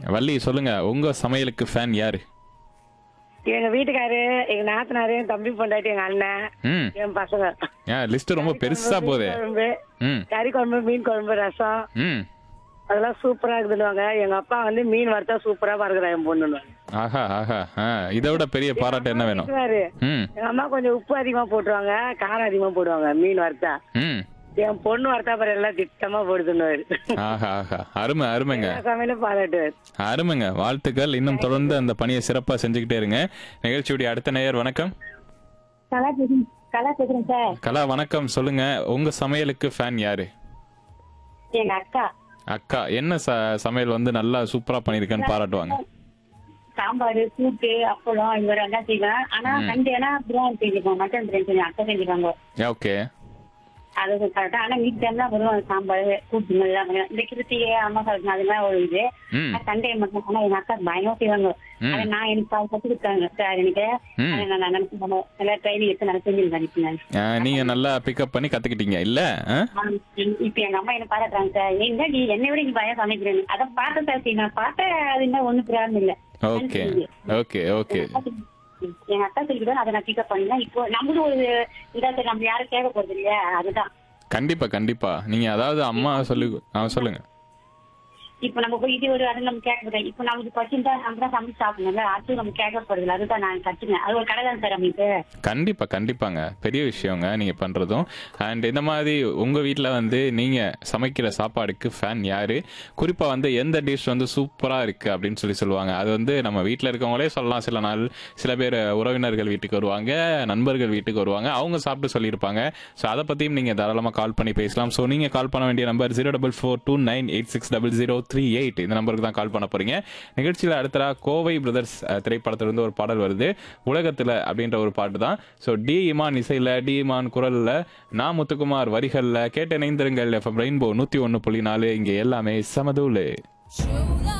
வள்ளி சொல்லுங்க உங்க சமையலுக்கு ஃபேன் யாரு எங்க வீட்டுக்காரு எங்க நாத்தனாரு என் தம்பி பொண்டாட்டி எங்க அண்ணன் ம் என் பசங்க ஏன் லிஸ்ட் ரொம்ப பெருசா போதே மீன் குழம்பு ம் கறி குழம்பு மீன் குழம்பு ரசம் ம் அதெல்லாம் சூப்பரா இருக்குதுன்னுவாங்க எங்க அப்பா வந்து மீன் வறுத்தா சூப்பரா பறக்குறா என் பொண்ணுன்னு ஆஹா ஆஹா ஆ இதை விட பெரிய பாராட்டு என்ன வேணும் திட்டுவாரு. ம் எங்க அம்மா கொஞ்சம் உப்பு அதிகமா போட்டுருவாங்க காரம் அதிகமா போடுவாங்க மீன் வறுத்தா ம் என் பொண்ணு வறுத்தா பாரு எல்லாம் திட்டமா போடுதுன்னுவாரு ஆஹா ஆஹா அருமை அருமைங்க எல்லா சமையலும் பாராட்டுவாரு அருமைங்க வாழ்த்துக்கள் இன்னும் தொடர்ந்து அந்த பணியை சிறப்பா செஞ்சுக்கிட்டே இருங்க நிகழ்ச்சியுடைய அடுத்த நேயர் வணக்கம் கலா பேசுறேன் கலா பேசுறேன் சார் கலா வணக்கம் சொல்லுங்க உங்க சமையலுக்கு ஃபேன் யாரு எங்க அக்கா அக்கா என்ன ச சமையல் வந்து நல்லா சூப்பரா பண்ணிருக்கேன்னு பாராட்டுவாங்க சாம்பார் கூட்டு அப்பளம் இந்த மாதிரி எல்லாம் செய்வேன் ஆனா சண்டேனா பிரியாணி செஞ்சுப்போம் மட்டன் பிரியாணி செஞ்சு அக்கா செஞ்சுப்பாங்க ஓகே அது கரெக்டா ஆனா வீட்டு டைம்ல வரும் சாம்பார் கூட்டு மாதிரி எல்லாம் பண்ணுவேன். இந்த கிருத்திகை அம்மா சாப்பிட்டு அதெல்லாம் ஒரு இது ம் சண்டே மட்டும் ஆனா எங்க அக்கா பயங்கரம் செய்வாங்க ம். அதை நான் எனக்கு பாதி கத்து கொடுத்தாங்க சார் எனக்கு ம். அதை நான் நினைச்சு போனோம் நல்லா ட்ரைனிங் எடுத்து நல்லா செஞ்சிருக்கேன் இப்போ ஆ, நீங்க நல்லா பிக்கப் பண்ணி கத்துக்கிட்டீங்க இல்ல ஆ? இப்ப எங்க அம்மா என்ன பாராட்டுறாங்க சார் நீங்க நீ என்னை விட நீ பயம் சமைக்கிறேன் அதை பார்த்த சார் நான் பார்த்த அது என்ன ஒண்ணு பிராரம் இல்ல ஓகே ஓகே ஓகே எங்க அக்கா சொல்லிட்டு அதை நான் பிக்கப் பண்ணேன் இப்போ நம்மளும் ஒரு இதா சார் நம்ம யாரும் கேட்க போறது இல்லையா அதுதான் கண்டிப்பா கண்டிப்பா நீங்க அதாவது அம்மா சொல்லி ஆ, சொல்லுங்க இப்ப நம்ம போய் இது ஒரு அது நம்ம கேட்க போறோம் இப்போ நமக்கு பச்சுட்டா நம்ம தான் சமைச்சு சாப்பிடணும்ல அது நம்ம கேட்க போறது இல்லை அதுதான் நான் கத்துனேன் அது ஒரு கடை தான் சார் நம்மளுக்கு கண்டிப்பா கண்டிப்பாங்க பெரிய விஷயங்க நீங்க பண்றதும் அண்ட் இந்த மாதிரி உங்க வீட்ல வந்து நீங்க சமைக்கிற சாப்பாடுக்கு ஃபேன் யாரு குறிப்பா வந்து எந்த டிஷ் வந்து சூப்பரா இருக்கு அப்படின்னு சொல்லி சொல்லுவாங்க அது வந்து நம்ம வீட்ல இருக்கவங்களே சொல்லலாம் சில நாள் சில பேர் உறவினர்கள் வீட்டுக்கு வருவாங்க நண்பர்கள் வீட்டுக்கு வருவாங்க அவங்க சாப்பிட்டு சொல்லியிருப்பாங்க ஸோ அதை பத்தியும் நீங்க தாராளமா கால் பண்ணி பேசலாம் ஸோ நீங்க கால் பண்ண வேண்டிய number zero double four two nine eight six double zero three eight இந்த நம்பருக்கு தான் கால் பண்ண போறீங்க நிகழ்ச்சியில் அடுத்ததா கோவை பிரதர்ஸ் திரைப்படத்திலிருந்து ஒரு பாடல் வருது உலகத்துல அப்படின்ற ஒரு பாட்டு தான் ஸோ டி இமான் இசையில டி இமான் குரல்ல நா முத்துக்குமார் வரிகள்ல கேட்ட இணைந்திருங்கள் எஃப்எம் ரெயின்போ நூத்தி ஒன்னு புள்ளி நாலு இங்க எல்லாமே சமதூளு True love.